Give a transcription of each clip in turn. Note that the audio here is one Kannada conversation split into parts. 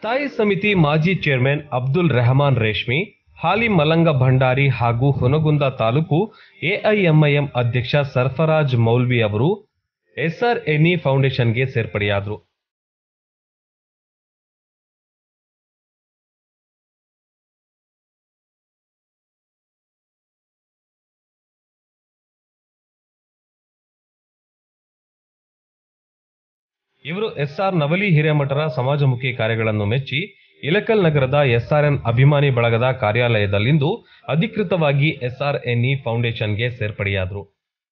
ಸ್ಥಾಯಿ ಸಮಿತಿ ಮಾಜಿ ಚೇರ್ಮನ್ ಅಬ್ದುಲ್ ರೆಹಮಾನ್ ರೇಷ್ಮಿ ಹಾಲಿ ಮಲಂಗ ಭಂಡಾರಿ ಹಾಗೂ ಹುನಗುಂದ ತಾಲೂಕು ಎಐಎಂಐಎಂ ಅಧ್ಯಕ್ಷ ಸರ್ಫರಾಜ್ ಮೌಲ್ವಿ ಅವರು ಎಸ್ಆರ್ಎನ್ಇ ಫೌಂಡೇಶನ್ಗೆ ಸೇರ್ಪಡೆಯಾದರು ಇವರು ಎಸ್ಆರ್ ನವಲಿ ಹಿರೇಮಠರ ಸಮಾಜಮುಖಿ ಕಾರ್ಯಗಳನ್ನು ಮೆಚ್ಚಿ ಇಲಕಲ್ ನಗರದ ಎಸ್ಆರ್ಎನ್ ಅಭಿಮಾನಿ ಬಳಗದ ಕಾರ್ಯಾಲಯದಲ್ಲಿಂದು ಅಧಿಕೃತವಾಗಿ ಎಸ್ಆರ್ಎನ್ಇ ಫೌಂಡೇಶನ್ಗೆ ಸೇರ್ಪಡೆಯಾದರು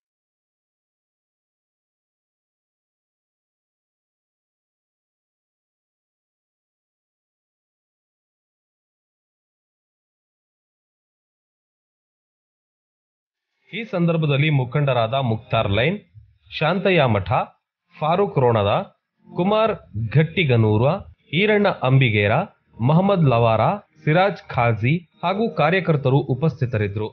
ಈ ಸಂದರ್ಭದಲ್ಲಿ ಮುಖಂಡರಾದ ಮುಕ್ತಾರ್ ಲೈನ್ ಶಾಂತಯ್ಯ ಮಠ ಫಾರೂಕ್ ರೋಣದ ಕುಮಾರ್ ಘಟ್ಟಿಗನೂರ ಈರಣ್ಣ ಅಂಬಿಗೇರ ಮಹಮ್ಮದ್ ಲವಾರ ಸಿರಾಜ್ ಖಾಜಿ ಹಾಗೂ ಕಾರ್ಯಕರ್ತರು ಉಪಸ್ಥಿತರಿದ್ದರು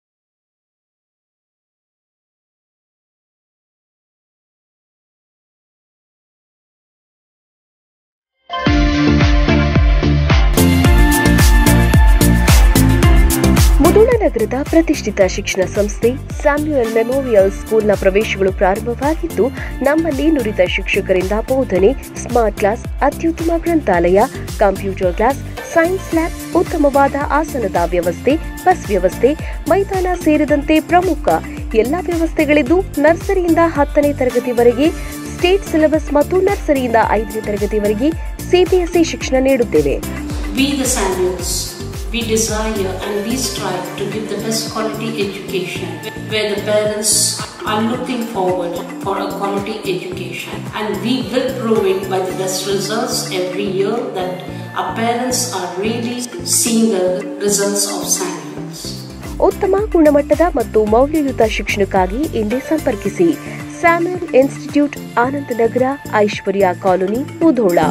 ಮುದುಣ ನಗರದ ಪ್ರತಿಷ್ಠಿತ ಶಿಕ್ಷಣ ಸಂಸ್ಥೆ ಸ್ಯಾಮ್ಯುಯಲ್ ಮೆಮೋರಿಯಲ್ ಸ್ಕೂಲ್ನ ಪ್ರವೇಶಗಳು ಪ್ರಾರಂಭವಾಗಿದ್ದು ನಮ್ಮಲ್ಲಿ ನುರಿತ ಶಿಕ್ಷಕರಿಂದ ಬೋಧನೆ ಸ್ಮಾರ್ಟ್ ಕ್ಲಾಸ್ ಅತ್ಯುತ್ತಮ ಗ್ರಂಥಾಲಯ ಕಂಪ್ಯೂಟರ್ ಕ್ಲಾಸ್ ಸೈನ್ಸ್ ಲ್ಯಾಬ್ ಉತ್ತಮವಾದ ಆಸನದ ವ್ಯವಸ್ಥೆ ಬಸ್ ವ್ಯವಸ್ಥೆ ಮೈದಾನ ಸೇರಿದಂತೆ ಪ್ರಮುಖ ಎಲ್ಲ ವ್ಯವಸ್ಥೆಗಳಿದ್ದು ನರ್ಸರಿಯಿಂದ ಹತ್ತನೇ ತರಗತಿವರೆಗೆ ಸ್ಟೇಟ್ ಸಿಲೆಬಸ್ ಮತ್ತು ನರ್ಸರಿಯಿಂದ ಐದನೇ ತರಗತಿವರೆಗೆ ಸಿಬಿಎಸ್ಇ ಶಿಕ್ಷಣ ನೀಡುತ್ತೇವೆ We, the Samuels, we desire and we strive to give the best quality education where the parents are looking forward for a quality education. And we will prove it by the best results every year that our parents are really seeing the results of Samuels. ಉತ್ತಮ ಗುಣಮಟ್ಟದ ಮತ್ತು ಮೌಲ್ಯಯುತ ಶಿಕ್ಷಣಕ್ಕಾಗಿ ಇಂದೇ ಸಂಪರ್ಕಿಸಿ Samuel institute Anandanagar Aishwarya colony Mudhol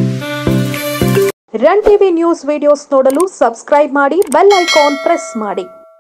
run TV news videos ನೋಡಲು ಸಬ್ಸ್ಕ್ರೈಬ್ ಮಾಡಿ ಬೆಲ್ ಐಕಾನ್ ಪ್ರೆಸ್ ಮಾಡಿ